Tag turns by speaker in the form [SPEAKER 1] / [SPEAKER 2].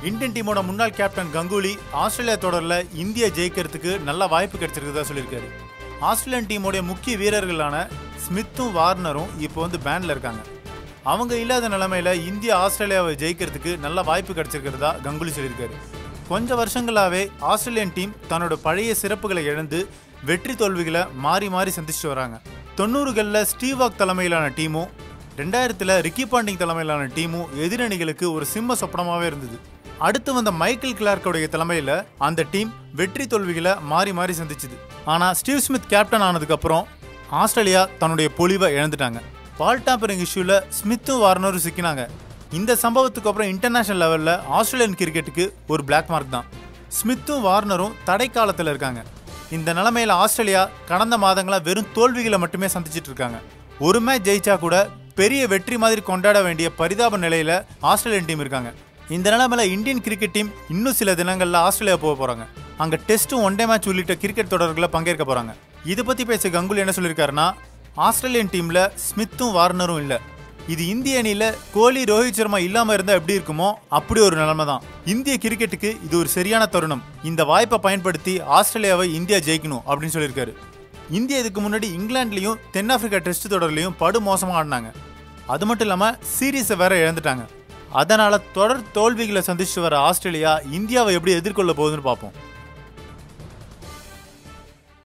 [SPEAKER 1] Indian டீமோட முன்னாள் captain Ganguly Australia தொடரில் இந்தியா ஜெயிக்கிறதுக்கு நல்ல வாய்ப்பு கிடைச்சிருக்கிறதா சொல்லியிருக்காரு ஆஸ்திரேலியன் டீமோடைய முக்கிய வீரர்களான ஸ்மித்தும் வார்னரும் இப்போ வந்து பேன்ல இருக்காங்க அவங்க இல்லாத நிலைமையில இந்தியா ஆஸ்திரேலியாவை ஜெயிக்கிறதுக்கு நல்ல வாய்ப்பு கிடைச்சிருக்கிறதா கங்குலி சொல்லியிருக்காரு கொஞ்ச வருஷங்களாவே ஆஸ்திரேலியன் டீம் தன்னோட பழைய சிறப்புகளை இழந்து வெற்றி தோல்விகளை மாறி மாறி சந்திச்சுட்டு வராங்க தொண்ணூறுகளில் ஸ்டீவாக் தலைமையிலான டீமும் ரெண்டாயிரத்தில் ரிக்கி பாண்டிங் தலைமையிலான டீமும் எதிரணிகளுக்கு ஒரு சிம்ம சொப்பனமாகவே இருந்தது அடுத்து வந்த மைக்கேல் கிளார்க்கோடைய தலைமையில் அந்த டீம் வெற்றி தோல்விகளை மாறி மாறி சந்திச்சுது ஆனால் ஸ்டீவ் ஸ்மித் கேப்டன் ஆனதுக்கப்புறம் ஆஸ்திரேலியா தன்னுடைய பொலிவை இழந்துட்டாங்க பால் டாம்பரிங் இஷ்யூவில் ஸ்மித்தும் வார்னரும் சிக்கினாங்க இந்த சம்பவத்துக்கு அப்புறம் இன்டர்நேஷனல் லெவலில் ஆஸ்திரேலியன் கிரிக்கெட்டுக்கு ஒரு பிளாக் மார்க் தான் ஸ்மித்தும் வார்னரும் தடை காலத்தில் இருக்காங்க இந்த நிலைமையில ஆஸ்திரேலியா கடந்த மாதங்களா வெறும் தோல்விகளை மட்டுமே சந்திச்சிட்டு இருக்காங்க ஒரு மேட்ச் ஜெயிச்சா கூட பெரிய வெற்றி மாதிரி கொண்டாட வேண்டிய பரிதாப நிலையில ஆஸ்திரேலியன் டீம் இருக்காங்க இந்த நிலைமையில இந்தியன் கிரிக்கெட் டீம் இன்னும் சில தினங்கள்ல ஆஸ்திரேலியா போக போறாங்க அங்க டெஸ்ட் ஒன் டே மேட்ச் உள்ளிட்ட கிரிக்கெட் தொடர்களில் பங்கேற்க போறாங்க இதை பத்தி பேச கங்குலி என்ன சொல்லியிருக்காருன்னா ஆஸ்திரேலியன் டீம்ல ஸ்மித்தும் வார்னரும் இல்ல இது இந்திய அணியில கோலி ரோஹித் சர்மா இல்லாம இருந்தா எப்படி இருக்குமோ அப்படி ஒரு நிலைமை தான் இந்திய கிரிக்கெட்டுக்கு இது ஒரு சரியான தருணம் இந்த வாய்ப்பை பயன்படுத்தி ஆஸ்திரேலியாவை இந்தியா ஜெயிக்கணும் அப்படின்னு சொல்லியிருக்காரு இந்தியா இதுக்கு முன்னாடி இங்கிலாந்துலயும் தென்னாப்பிரிக்கா டெஸ்ட் தொடர்லையும் படு மோசமா ஆடினாங்க அது மட்டும் இல்லாம சீரீஸை வேற இழந்துட்டாங்க அதனால தொடர் தோல்விகளை சந்திச்சு வர ஆஸ்திரேலியா இந்தியாவை எப்படி எதிர்கொள்ள போகுதுன்னு பார்ப்போம்